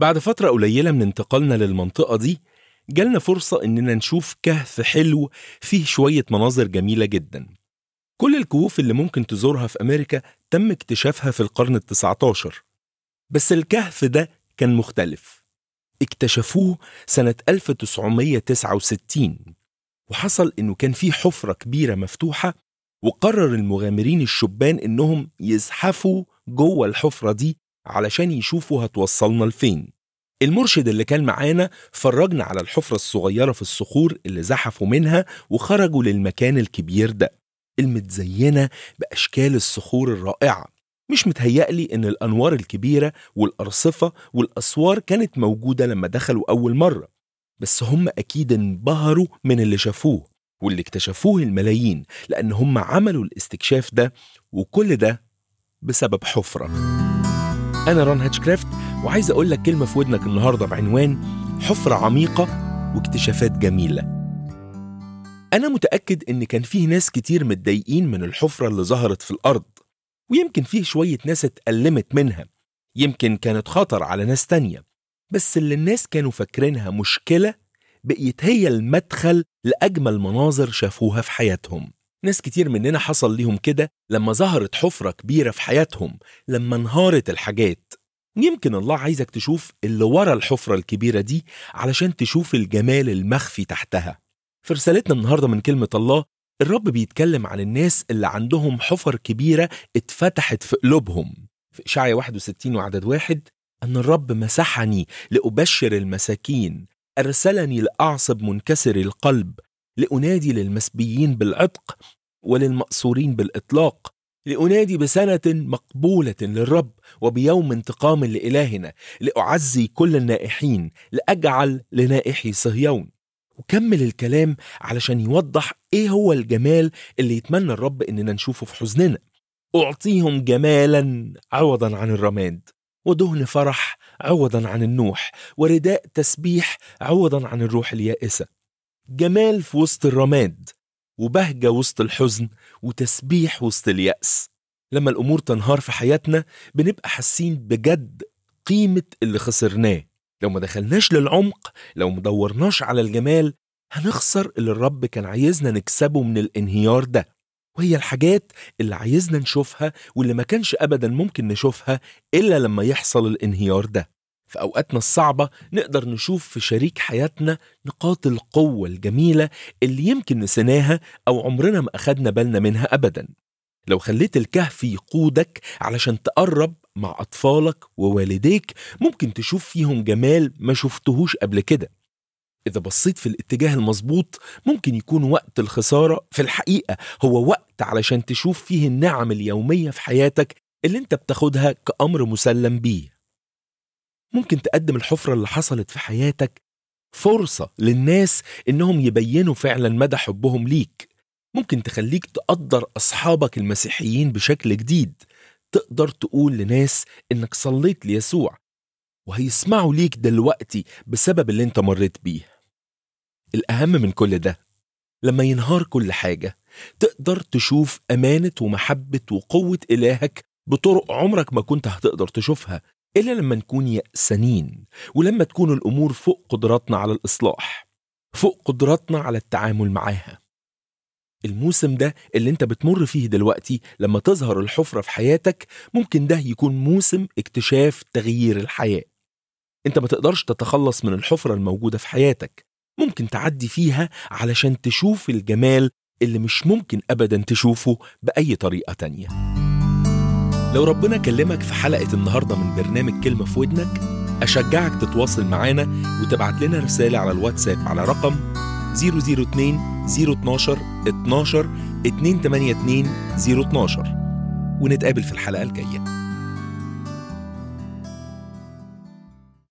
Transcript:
بعد فترة قليلة من انتقالنا للمنطقة دي جالنا فرصة إننا نشوف كهف حلو فيه شوية مناظر جميلة جدا كل الكهوف اللي ممكن تزورها في أمريكا تم اكتشافها في القرن التسعة عشر بس الكهف ده كان مختلف اكتشفوه سنة 1969 وحصل إنه كان في حفرة كبيرة مفتوحة وقرر المغامرين الشبان إنهم يزحفوا جوه الحفرة دي علشان يشوفوا هتوصلنا لفين المرشد اللي كان معانا فرجنا على الحفرة الصغيرة في الصخور اللي زحفوا منها وخرجوا للمكان الكبير ده المتزينة بأشكال الصخور الرائعة مش متهيألي إن الأنوار الكبيرة والأرصفة والأسوار كانت موجودة لما دخلوا أول مرة بس هم أكيد انبهروا من اللي شافوه واللي اكتشفوه الملايين لأن هم عملوا الاستكشاف ده وكل ده بسبب حفرة أنا ران هاتشكرافت وعايز أقول لك كلمة في ودنك النهاردة بعنوان حفرة عميقة واكتشافات جميلة أنا متأكد إن كان فيه ناس كتير متضايقين من الحفرة اللي ظهرت في الأرض ويمكن فيه شوية ناس اتألمت منها يمكن كانت خطر على ناس تانية بس اللي الناس كانوا فاكرينها مشكلة بقيت هي المدخل لأجمل مناظر شافوها في حياتهم ناس كتير مننا حصل ليهم كده لما ظهرت حفرة كبيرة في حياتهم لما انهارت الحاجات يمكن الله عايزك تشوف اللي ورا الحفرة الكبيرة دي علشان تشوف الجمال المخفي تحتها في رسالتنا النهاردة من كلمة الله الرب بيتكلم عن الناس اللي عندهم حفر كبيرة اتفتحت في قلوبهم في إشعيا 61 وعدد واحد أن الرب مسحني لأبشر المساكين أرسلني لأعصب منكسر القلب لأنادي للمسبيين بالعتق وللمأسورين بالإطلاق لأنادي بسنة مقبولة للرب وبيوم انتقام لإلهنا لأعزي كل النائحين لأجعل لنائحي صهيون وكمل الكلام علشان يوضح إيه هو الجمال اللي يتمنى الرب إننا نشوفه في حزننا أعطيهم جمالا عوضا عن الرماد ودهن فرح عوضا عن النوح ورداء تسبيح عوضا عن الروح اليائسة جمال في وسط الرماد وبهجة وسط الحزن وتسبيح وسط اليأس لما الأمور تنهار في حياتنا بنبقى حاسين بجد قيمة اللي خسرناه لو ما دخلناش للعمق لو ما دورناش على الجمال هنخسر اللي الرب كان عايزنا نكسبه من الانهيار ده وهي الحاجات اللي عايزنا نشوفها واللي ما كانش أبدا ممكن نشوفها إلا لما يحصل الانهيار ده في أوقاتنا الصعبة نقدر نشوف في شريك حياتنا نقاط القوة الجميلة اللي يمكن نسيناها أو عمرنا ما أخدنا بالنا منها أبدا لو خليت الكهف يقودك علشان تقرب مع أطفالك ووالديك ممكن تشوف فيهم جمال ما شفتهوش قبل كده إذا بصيت في الاتجاه المظبوط ممكن يكون وقت الخسارة في الحقيقة هو وقت علشان تشوف فيه النعم اليومية في حياتك اللي انت بتاخدها كأمر مسلم بيه ممكن تقدم الحفرة اللي حصلت في حياتك فرصة للناس إنهم يبينوا فعلا مدى حبهم ليك ممكن تخليك تقدر أصحابك المسيحيين بشكل جديد تقدر تقول لناس إنك صليت ليسوع وهيسمعوا ليك دلوقتي بسبب اللي انت مريت بيه الأهم من كل ده لما ينهار كل حاجة تقدر تشوف أمانة ومحبة وقوة إلهك بطرق عمرك ما كنت هتقدر تشوفها إلا لما نكون يأسانين ولما تكون الأمور فوق قدراتنا على الإصلاح فوق قدراتنا على التعامل معاها الموسم ده اللي انت بتمر فيه دلوقتي لما تظهر الحفرة في حياتك ممكن ده يكون موسم اكتشاف تغيير الحياة انت ما تقدرش تتخلص من الحفرة الموجودة في حياتك ممكن تعدي فيها علشان تشوف الجمال اللي مش ممكن أبدا تشوفه بأي طريقة تانية لو ربنا كلمك في حلقة النهاردة من برنامج كلمة في ودنك أشجعك تتواصل معانا وتبعت لنا رسالة على الواتساب على رقم 002 012 12 282 012 ونتقابل في الحلقة الجاية